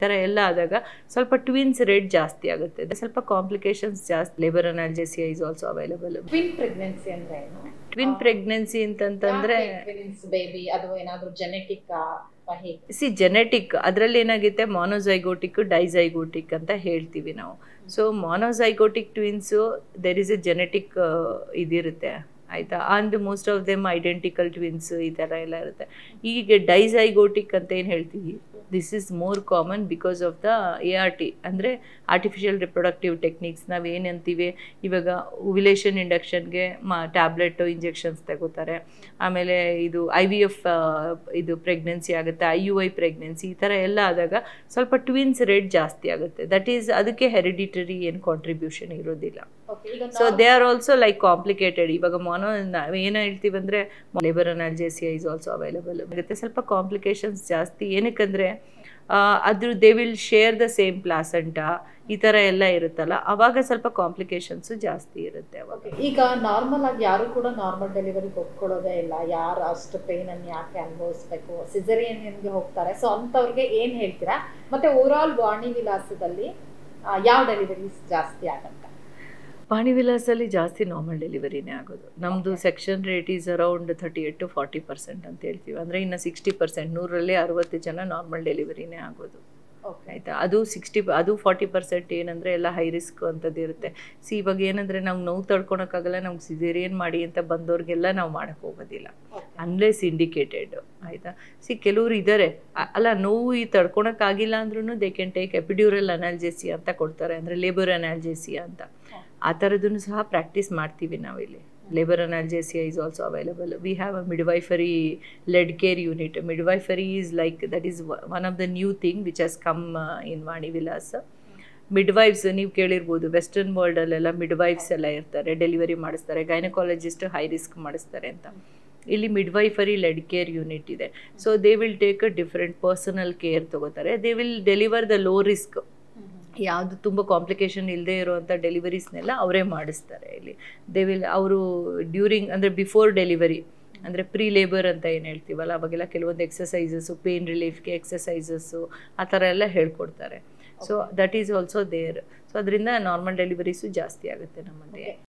ಥರ ಎಲ್ಲ ಆದಾಗ ಸ್ವಲ್ಪ ಟ್ವಿನ್ಸ್ ರೇಟ್ ಜಾಸ್ತಿ ಆಗುತ್ತೆ ಸ್ವಲ್ಪ ಕಾಂಪ್ಲಿಕೇಶನ್ಸ್ ಜಾಸ್ತಿ labour analgesia is also available twin pregnancy ಅಂದ್ರೆ ಏನು ಟ್ವಿನ್ ಪ್ರೆಗ್ನೆನ್ಸಿ ಅಂತಂತಂದ್ರೆ ಟ್ವಿನ್ಸ್ ಬೇಬಿ ಅದು ಏನಾದ್ರೂ ಜೆನೆಟಿಕ್ ಹೇಗೆ ಸಿ ಜೆನೆಟಿಕ್ ಅದರಲ್ಲಿ ಏನಾಗುತ್ತೆ ಮಾನೋಸೈಗೋಟಿಕ್ ಡೈಸೈಗೋಟಿಕ್ ಅಂತ ಹೇಳ್ತೀವಿ ನಾವು so monozygotic twins there is a genetic ಇದಿರುತ್ತೆ ಆಯಿತಾ and most of them identical twins ಈ ಥರ ಎಲ್ಲ ಇರುತ್ತೆ ಈಗ ಡೈಸೈಗೋಟಿಕ್ ಅಂತ ಏನು ಹೇಳ್ತೀವಿ this is more common because of the A R T ಅಂದರೆ ಆರ್ಟಿಫಿಷಿಯಲ್ ರಿಪ್ರೊಡಕ್ಟಿವ್ ಟೆಕ್ನಿಕ್ಸ್ ನಾವು ಏನಂತೀವಿ ಇವಾಗ ಉವಿಲೇಷನ್ ಇಂಡಕ್ಷನ್ಗೆ ಮಾ ಟ್ಯಾಬ್ಲೆಟು ಇಂಜೆಕ್ಷನ್ಸ್ ತಗೋತಾರೆ ಆಮೇಲೆ ಇದು ಐ ವಿ ಎಫ್ ಇದು ಪ್ರೆಗ್ನೆನ್ಸಿ ಆಗುತ್ತೆ ಐ ಯು ಐ ಪ್ರೆಗ್ನೆನ್ಸಿ ಈ ಥರ ಎಲ್ಲ ಆದಾಗ ಸ್ವಲ್ಪ ಟ್ವಿನ್ಸ್ ರೇಟ್ ಜಾಸ್ತಿ ಆಗುತ್ತೆ ದಟ್ ಈಸ್ ಅದಕ್ಕೆ ಹೆರಿಡಿಟರಿ ಏನು ಕಾಂಟ್ರಿಬ್ಯೂಷನ್ ಇರೋದಿಲ್ಲ ಈಗ so they are also like complicated ಇವಾಗ ಮೊನೋ ನಾವು ಏನು ಹೇಳ್ತೀವಿ ಅಂದರೆ labour analgesia is also available ಆಗುತ್ತೆ ಸ್ವಲ್ಪ ಕಾಂಪ್ಲಿಕೇಶನ್ಸ್ ಜಾಸ್ತಿ ಏನಕ್ಕಂದರೆ ಅದ್ರ they will share the same placenta ಈ ಥರ ಎಲ್ಲ ಇರುತ್ತಲ್ಲ ಅವಾಗ ಸ್ವಲ್ಪ ಕಾಂಪ್ಲಿಕೇಶನ್ಸು ಜಾಸ್ತಿ ಇರುತ್ತೆ ಅವಾಗ Okay, ಈಗ ನಾರ್ಮಲ್ ಆಗಿ ಯಾರು ಕೂಡ ನಾರ್ಮಲ್ ಡೆಲಿವರಿಗೆ ಒಪ್ಕೊಳ್ಳೋದೇ ಇಲ್ಲ ಯಾರು ಅಷ್ಟು ಪೇನ್ ಅನ್ನು ಯಾಕೆ ಅನುಭವಿಸ್ಬೇಕು ಸಿಸರಿಯನ್ಗೆ ಹೋಗ್ತಾರೆ ಸೊ ಅಂಥವ್ರಿಗೆ ಏನ್ ಹೇಳ್ತೀರಾ ಮತ್ತೆ ಓವರ್ ಆಲ್ ವಾಣಿ ವಿಲಾಸದಲ್ಲಿ ಆ, ಯಾವ ಡೆಲಿವರೀಸ್ ಜಾಸ್ತಿ ಆಗತ್ತೆ ಪಾಣಿ ವಿಲಾಸಲ್ಲಿ ಜಾಸ್ತಿ ನಾರ್ಮಲ್ ಡೆಲಿವರಿನೇ ಆಗೋದು ನಮ್ಮದು section rate is around thirty eight to forty percent ಅಂತ ಹೇಳ್ತೀವಿ ಅಂದರೆ ಇನ್ನು ಸಿಕ್ಸ್ಟಿ ಪರ್ಸೆಂಟ್ ನೂರರಲ್ಲಿ ಅರವತ್ತು ಜನ ನಾರ್ಮಲ್ ಡೆಲಿವರಿನೇ ಆಗೋದು ಓಕೆ ಆಯಿತಾ ಅದು ಸಿಕ್ಸ್ಟಿ ಅದು ಫಾರ್ಟಿ ಪರ್ಸೆಂಟ್ ಏನಂದರೆ ಎಲ್ಲ ಹೈ ರಿಸ್ಕ್ ಅಂಥದ್ದು ಇರುತ್ತೆ ಸಿ ಇವಾಗ ಏನಂದರೆ ನಾವು ನೋವು ತಡ್ಕೊಳಕ್ಕಾಗಲ್ಲ ನಮ್ಗೆ ಸಿಸೇರಿಯನ್ ಮಾಡಿ ಅಂತ ಬಂದವ್ರಿಗೆಲ್ಲ ನಾವು ಮಾಡೋಕ್ಕೆ ಹೋಗೋದಿಲ್ಲ ಅನ್ಲೆಸ್ ಇಂಡಿಕೇಟೆಡ್ ಆಯಿತಾ ಸಿ ಕೆಲವ್ರು ಇದ್ದಾರೆ ಅಲ್ಲ ನೋವು ಈ ತಡ್ಕೊಳಕ್ಕಾಗಿಲ್ಲ ಅಂದ್ರೂ they can take epidural analgesia ಅಂತ ಕೊಡ್ತಾರೆ ಅಂದರೆ ಲೇಬರ್ ಅನಾಲ್ಜೆಸಿಯಾ ಅಂತ ಆ ಥರದನ್ನು ಸಹ ಪ್ರಾಕ್ಟೀಸ್ ಮಾಡ್ತೀವಿ ನಾವಿಲ್ಲಿ labour analgesia is also available we have a midwifery led care unit midwifery is like that is one of the new thing which has come in Vani Vilas midwives ನೀವು ಕೇಳಿರ್ಬೋದು ವೆಸ್ಟರ್ನ್ ವರ್ಲ್ಡಲ್ಲೆಲ್ಲ ಮಿಡ್ವೈಫ್ಸ್ ಎಲ್ಲ ಇರ್ತಾರೆ ಡೆಲಿವರಿ ಮಾಡಿಸ್ತಾರೆ ಗೈನಕಾಲಜಿಸ್ಟ್ ಹೈ ರಿಸ್ಕ್ ಮಾಡಿಸ್ತಾರೆ ಅಂತ ಇಲ್ಲಿ midwifery led care unit ಇದೆ so they will take a different personal care ತಗೋತಾರೆ they will deliver the low risk ಯಾವುದು ತುಂಬ ಕಾಂಪ್ಲಿಕೇಶನ್ ಇಲ್ಲದೆ ಇರುವಂಥ ಡೆಲಿವರೀಸ್ನೆಲ್ಲ ಅವರೇ ಮಾಡಿಸ್ತಾರೆ ಇಲ್ಲಿ ದೇ ವಿಲ್ ಅವರು ಡ್ಯೂರಿಂಗ್ ಅಂದರೆ ಬಿಫೋರ್ ಡೆಲಿವರಿ ಅಂದರೆ ಪ್ರೀ ಲೇಬರ್ ಅಂತ ಏನು ಹೇಳ್ತೀವಲ್ಲ ಅವಾಗೆಲ್ಲ ಕೆಲವೊಂದು ಎಕ್ಸಸೈಸಸ್ಸು ಪೇನ್ ರಿಲೀಫ್ಗೆ ಎಕ್ಸಸೈಸಸ್ಸು ಆ ಥರ ಎಲ್ಲ ಹೇಳ್ಕೊಡ್ತಾರೆ so that is also there so ಅದರಿಂದ ನಾರ್ಮಲ್ ಡೆಲಿವರೀಸು ಜಾಸ್ತಿ ಆಗುತ್ತೆ ನಮ್ಮಲ್ಲಿ